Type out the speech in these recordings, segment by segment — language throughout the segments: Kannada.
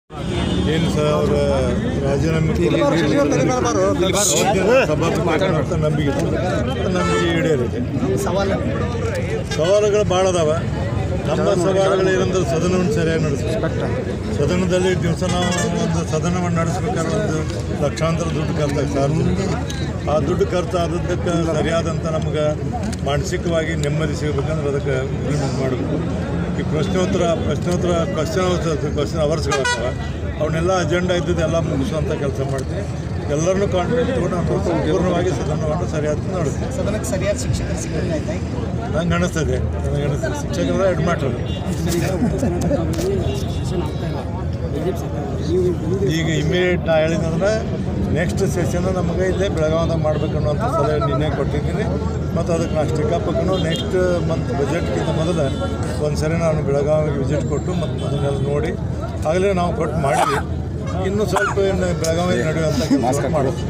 ಏನು ಸರ್ ಅವರ ರಾಜೀನಾಮೆ ಸಭಾಪತಿ ಅಂತ ನಂಬಿಕೆ ಇತ್ತು. ಆ ನಂಬಿಕೆ ಈಡೇರಿದೆ ಸವಾಲು ಸವಾಲುಗಳು ಭಾಳ ಅದಾವ ನಮ್ಮ ಸವಾಲುಗಳು ಏನಂದ್ರೆ ಸದನವನ್ನು ಸರಿಯಾಗಿ ನಡೆಸಬೇಕು ಸದನದಲ್ಲಿ ದಿವಸ ನಾವು ಒಂದು ಸದನವನ್ನು ನಡೆಸ್ಬೇಕಾದ್ರೆ ಒಂದು ಲಕ್ಷಾಂತರ ದುಡ್ಡು ಖರ್ಚಾಗ ಸಾರ್ವಜನಿಕ ಆ ದುಡ್ಡು ಖರ್ಚು ಆದದ್ದಕ್ಕೆ ಸರಿಯಾದಂಥ ನಮ್ಗೆ ಮಾನಸಿಕವಾಗಿ ನೆಮ್ಮದಿ ಸಿಗಬೇಕಂದ್ರೆ ಅದಕ್ಕೆ ಇಂಪ್ಲಿಮೆಂಟ್ ಮಾಡಬೇಕು ಈ ಪ್ರಶ್ನೋತ್ತರ ಪ್ರಶ್ನೋತ್ತರ ಕ್ವಶನ್ ಕ್ವಶನ್ ಅವರ್ಸ್ಗಳಾಗ್ತವೆ ಅವನ್ನೆಲ್ಲ ಅಜೆಂಡಾ ಇದ್ದದ್ದೆಲ್ಲ ಮುಗಿಸುವಂಥ ಕೆಲಸ ಮಾಡ್ತೀವಿ ಎಲ್ಲರನ್ನೂ ಕಾನ್ಫಿಡೆಂಟ್ ತಗೊಂಡು ನಾವು ಸಂಪೂರ್ಣವಾಗಿ ಸದನವನ್ನು ಸರಿಯಾದ ನೋಡ್ತೀವಿ ಸದನಕ್ಕೆ ಸರಿಯಾದ ಶಿಕ್ಷಕರು ಸಿಗಲಿಲ್ಲ ಆಯ್ತಾ ನಂಗೆ ಅನಿಸ್ತದೆ ನನಗೆ ಅನಿಸ್ತದೆ ಶಿಕ್ಷಕರ ಹೆಡ್ ಮಾಡ್ತಾರೆ ಈಗ ಇಮಿಡಿಯೇಟ್ ನಾ ಹೇಳಿದಂದ್ರೆ ನೆಕ್ಸ್ಟ್ ಸೆಷನ್ ನಮಗೆ ಇಲ್ಲೇ ಬೆಳಗಾವದಾಗ ಮಾಡ್ಬೇಕು ಅನ್ನೋಂಥ ಸಲಹೆ ನಿನ್ನೆ ಕೊಟ್ಟಿದ್ದೀನಿ ಮತ್ತು ಅದಕ್ಕೆ ನಾ ಸ್ಟಿಕ್ಕಪ್ಪಕ್ಕೂ ನೆಕ್ಸ್ಟ್ ಮಂತ್ ಬಜೆಟ್ಗಿಂತ ಮೊದಲು ಒಂದು ಸರಿ ನಾನು ಬೆಳಗಾವಿಗೆ ವಿಸಿಟ್ ಕೊಟ್ಟು ಮತ್ತು ಅದನ್ನೆಲ್ಲ ನೋಡಿ ಆಗಲೇ ನಾವು ಕೊಟ್ಟು ಮಾಡಿದ್ವಿ ಇನ್ನೂ ಸ್ವಲ್ಪ ಏನು ಬೆಳಗಾವಿ ನಡೆಯುವಂಥ ಕೆಲಸ ಮಾಡೋದು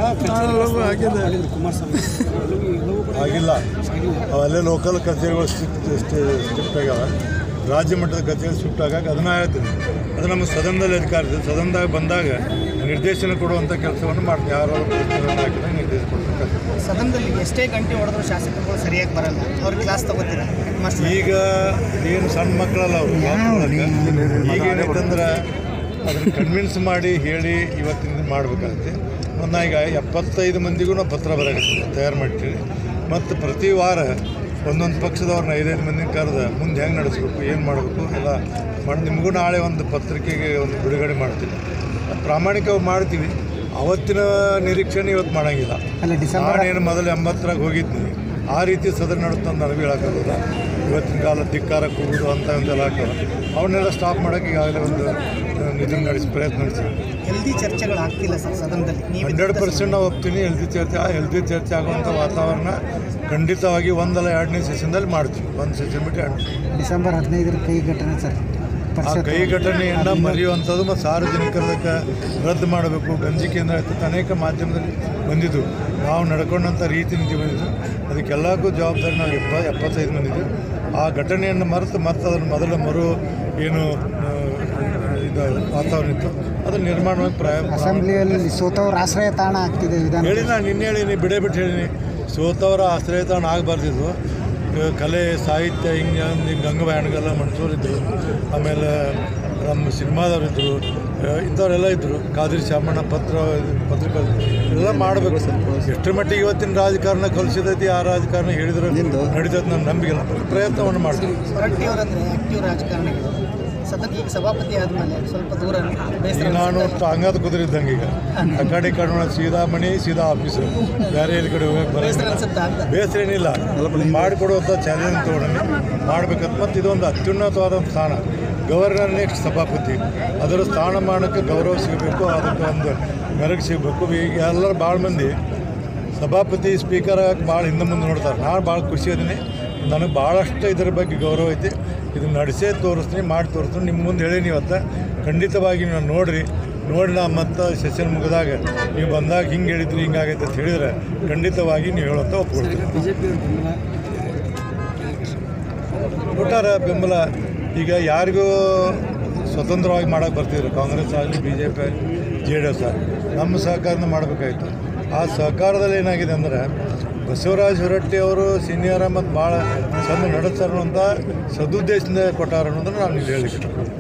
ಆಗಿಲ್ಲ ಅಲ್ಲೇ ಲೋಕಲ್ ಕಚೇರಿಗಳು ಶಿಫ್ಟ್ ಶಿಫ್ಟ್ ಆಗ್ಯಾವ ರಾಜ್ಯ ಮಟ್ಟದ ಕಚೇರಿ ಶಿಫ್ಟ್ ಆಗಾಗ ಅದನ್ನ ಹೇಳ್ತೀನಿ ಅದು ನಮ್ಮ ಸದನದಲ್ಲಿ ಅಧಿಕಾರ ಇದೆ ಸದನದಾಗ ಬಂದಾಗ ನಿರ್ದೇಶನ ಕೊಡುವಂಥ ಕೆಲಸವನ್ನು ಮಾಡ್ತೀವಿ ಯಾರು ಪ್ರಶ್ನೆಗಳನ್ನು ಹಾಕಿದಾಗ ನಿರ್ದೇಶನ ಕೊಡ್ಬೇಕಾಗ್ತದೆ ಸದನದಲ್ಲಿ ಎಷ್ಟೇ ಗಂಟೆ ಹೊಡೆದ್ರು ಶಾಸಕರುಗಳು ಸರಿಯಾಗಿ ಬರಲ್ಲ ಅವ್ರಿಗೆ ಕ್ಲಾಸ್ ತಗೋತೀರಾ ಮಾಸ್ಟರ್ ಈಗ ಏನು ಸಣ್ಣ ಮಕ್ಕಳಲ್ಲ ಅವರು ಈಗ ಏನೈತಂದ್ರೆ ಅದನ್ನು ಕನ್ವಿನ್ಸ್ ಮಾಡಿ ಹೇಳಿ ಇವತ್ತಿನ ಮಾಡಬೇಕಾಗುತ್ತೆ ಮತ್ತು ನಾ ಈಗ ಎಪ್ಪತ್ತೈದು ಮಂದಿಗೂ ನಾವು ಪತ್ರ ಬರಾಕತ್ತೀವಿ ತಯಾರು ಮಾಡ್ತೀವಿ ಮತ್ತು ಪ್ರತಿ ವಾರ ಒಂದೊಂದು ಪಕ್ಷದವ್ರನ್ನ ಐದೈದು ಮಂದಿನ ಕರೆದು ಮುಂದೆ ಹೆಂಗೆ ನಡೆಸ್ಬೇಕು ಏನು ಮಾಡಬೇಕು ಎಲ್ಲ ಮಾಡಿ ನಿಮಗೂ ನಾಳೆ ಒಂದು ಪತ್ರಿಕೆಗೆ ಒಂದು ಬಿಡುಗಡೆ ಮಾಡ್ತೀವಿ ಪ್ರಾಮಾಣಿಕವಾಗಿ ಮಾಡ್ತೀವಿ ಅವತ್ತಿನ ನಿರೀಕ್ಷಣೆ ಇವತ್ತು ಮಾಡೋಂಗಿಲ್ಲ ಅಲ್ಲ ಡಿಸೆಂಬರ್ ನಾನೇನು ಮೊದಲು ಎಂಬತ್ತರಾಗ ಹೋಗಿದ್ದೀನಿ ಆ ರೀತಿ ಸದನ ನಡೆತ ನನಗೆ ಹೇಳೋಕ್ಕಾಗಲ್ಲ ಇವತ್ತಿನ ಕಾಲ ಧಿಕ್ಕಾರ ಕೂಗುದು ಅಂತ ಒಂದೆಲ್ಲ ಹಾಕೋದು ಅವನ್ನೆಲ್ಲ ಸ್ಟಾಪ್ ಮಾಡೋಕ್ಕೆ ಈಗಾಗಲೇ ಒಂದು ಇದನ್ನು ನಡೆಸಿ ಪ್ರಯತ್ನ ನಡೆಸಿ ಹೆಲ್ದಿ ಚರ್ಚೆಗಳು ಆಗ್ತಿಲ್ಲ ಸರ್ ಸದನದಲ್ಲಿ ನೀವು ಹಂಡ್ರೆಡ್ ಪರ್ಸೆಂಟ್ ನಾವು ಒಪ್ತೀನಿ ಹೆಲ್ದಿ ಚರ್ಚೆ ಆ ಹೆಲ್ದಿ ಚರ್ಚೆ ಆಗುವಂಥ ವಾತಾವರಣ ಖಂಡಿತವಾಗಿ ಒಂದಲ್ಲ ಎರಡನೇ ಸೆಷನ್ದಲ್ಲಿ ಮಾಡ್ತೀವಿ ಒಂದು ಸೆಷನ್ ಬಿಟ್ಟು ಎರಡು ಡಿಸೆಂಬರ್ ಹದಿನೈದರ ಕೈ ಘಟನೆ ಸರ್ ಆ ಕೈ ಘಟನೆಯನ್ನು ಮರೆಯುವಂಥದ್ದು ಮತ್ತು ಸಾರ್ವಜನಿಕರದಕ್ಕೆ ರದ್ದು ಮಾಡಬೇಕು ಗಂಜಿ ಕೇಂದ್ರ ಇತ್ತು ಅನೇಕ ಮಾಧ್ಯಮದಲ್ಲಿ ಬಂದಿದ್ದು ನಾವು ನಡ್ಕೊಂಡಂಥ ರೀತಿ ನೀತಿ ಬಂದಿದ್ದು ಅದಕ್ಕೆಲ್ಲಕ್ಕೂ ಜವಾಬ್ದಾರಿ ನಾವು ಎಪ್ಪ ಎಪ್ಪತ್ತೈದು ಮಂದಿ ಇದ್ದೀವಿ ಆ ಘಟನೆಯನ್ನು ಮರೆತು ಮತ್ತೆ ಅದನ್ನು ಮೊದಲ ಮರು ಏನು ಆ, ಇದು ವಾತಾವರಣ ಇತ್ತು ಅದನ್ನು ನಿರ್ಮಾಣವಾಗಿ ಪ್ರಯತ್ನ ಅಸೆಂಬ್ಲಿಯಲ್ಲಿ ಸೋತವ್ರ ಆಶ್ರಯ ತಾಣ ಆಗ್ತಿದೆ ವಿಧಾನ ಹೇಳಿ ನಾನು ನಿನ್ನೆ ಹೇಳಿನಿ ಬಿಡೇ ಬಿಟ್ಟು ಹೇಳಿನಿ ಸೋತವರ ಆಶ್ರಯ ತಾಣ ಆಗಬಾರ್ದಿದ್ದು ಕಲೆ ಸಾಹಿತ್ಯ ಹಿಂಗೆ ಹಿಂಗೆ ಗಂಗಬಾಯಣಗೆಲ್ಲ ಮನ್ಸೂರಿದ್ದರು ಆಮೇಲೆ ನಮ್ಮ ಸಿನಿಮಾದವರಿದ್ದರು ಇಂಥವರೆಲ್ಲ ಇದ್ದರು ಕಾದಿರಿ ಶಾಮಣ್ಣ ಪತ್ರ ಪತ್ರಿಕಾ ಎಲ್ಲ ಮಾಡಬೇಕು ಸರ್ ಎಷ್ಟರ ಮಟ್ಟಿಗೆ ಇವತ್ತಿನ ರಾಜಕಾರಣ ಕಲಿಸಿದೈತಿ ಆ ರಾಜಕಾರಣ ಹೇಳಿದ್ರೆ ನಡೀತದೆ ನನ್ನ ನಂಬಿಕೆ ಪ್ರಯತ್ನವನ್ನು ಮಾಡ್ತೀವಿ ಹೊರಟ್ಟಿ ಅವರಂದ್ರೆ ಆಕ್ಟಿವ್ ರಾಜಕಾರಣಿಗಳು ಸದನ ಈಗ ಸಭಾಪತಿ ಆದಮೇಲೆ ಸ್ವಲ್ಪ ದೂರ ಬೇಸರ ಈಗ ನಾನು ಟಾಂಗಾದ ಕುದುರೆ ಇದ್ದಂಗೆ ಈಗ ಆ ಕಡೆ ಈ ಕಡೆ ನೋಡೋಣ ಸೀದಾ ಮಣಿ ಸೀದಾ ಆಫೀಸು ಬೇರೆ ಎಲ್ಲಿ ಕಡೆ ಹೋಗಕ್ಕೆ ಬೇಸರ ಬರೋದಿಲ್ಲ ಅನ್ಸುತ್ತಾ ಅಂತ ಬೇಸರ ಏನಿಲ್ಲ ಮಾಡಿಕೊಡುವಂಥ ಚಾಲೆಂಜ್ ತಗೊಂಡು ಮಾಡ್ಬೇಕಂತ ಮತ್ತು ಇದೊಂದು ಅತ್ಯುನ್ನತವಾದ ಸ್ಥಾನ ಗವರ್ನರ್ ನೆಕ್ಸ್ಟ್ ಸಭಾಪತಿ ಅದರ ಸ್ಥಾನಮಾನಕ್ಕೆ ಗೌರವ ಸಿಗಬೇಕು ಅದಕ್ಕೆ ಒಂದು ಮೆರಗು ಸಿಗಬೇಕು ಈಗ ಎಲ್ಲರೂ ಭಾಳ ಮಂದಿ ಸಭಾಪತಿ ಸ್ಪೀಕರ್ ಆಗಕ್ಕೆ ಭಾಳ ಹಿಂದೆ ಮುಂದೆ ನೋಡ್ತಾರೆ ನಾನು ಭಾಳ ಖುಷಿ ಅದೀನಿ ನನಗೆ ಭಾಳಷ್ಟು ಇದ್ರ ಬಗ್ಗೆ ಗೌರವ ಐತಿ ಇದನ್ನ ನಡೆಸೇ ತೋರಿಸ್ತೀನಿ ಮಾಡಿ ತೋರಿಸ್ತೀನಿ ನಿಮ್ಮ ಮುಂದೆ ಹೇಳೀನಿ ಇವತ್ತು ಖಂಡಿತವಾಗಿ ನೀವು ನೋಡಿರಿ ನೋಡಿ ನಾ ಮತ್ತೆ ಸೆಷನ್ ಮುಗಿದಾಗ ನೀವು ಬಂದಾಗ ಹಿಂಗೆ ಹೇಳಿದ್ರಿ ಹಿಂಗಾಗೈತೆ ಅಂತ ಹೇಳಿದ್ರೆ ಖಂಡಿತವಾಗಿ ನೀವು ಹೇಳುವಂತ ಒಪ್ಕೊಳ್ತೀರಿ ಕೊಟ್ಟಾರ ಬೆಂಬಲ ಈಗ ಯಾರಿಗೂ ಸ್ವತಂತ್ರವಾಗಿ ಮಾಡೋಕ್ಕೆ ಬರ್ತಿದ್ರು ಕಾಂಗ್ರೆಸ್ ಆಗಲಿ ಬಿ ಜೆ ಪಿ ಆಗಲಿ ಜೆ ಡಿ ಎಸ್ ಆಗಲಿ ನಮ್ಮ ಸಹಕಾರನ ಮಾಡಬೇಕಾಯ್ತು ಆ ಸಹಕಾರದಲ್ಲಿ ಏನಾಗಿದೆ ಅಂದರೆ ಬಸವರಾಜ ಹೊರಟ್ಟಿ ಅವರು ಸೀನಿಯರ ಮತ್ತು ಭಾಳ ಚಂದ ನಡೆಸ್ತಾರೆ ಅನ್ನೋಂಥ ಸದುದ್ದೇಶದಿಂದ ಕೊಟ್ಟಾರ ಅನ್ನೋದನ್ನು ನಾನು ಇಲ್ಲಿ ಹೇಳಿಕ್ಕೆ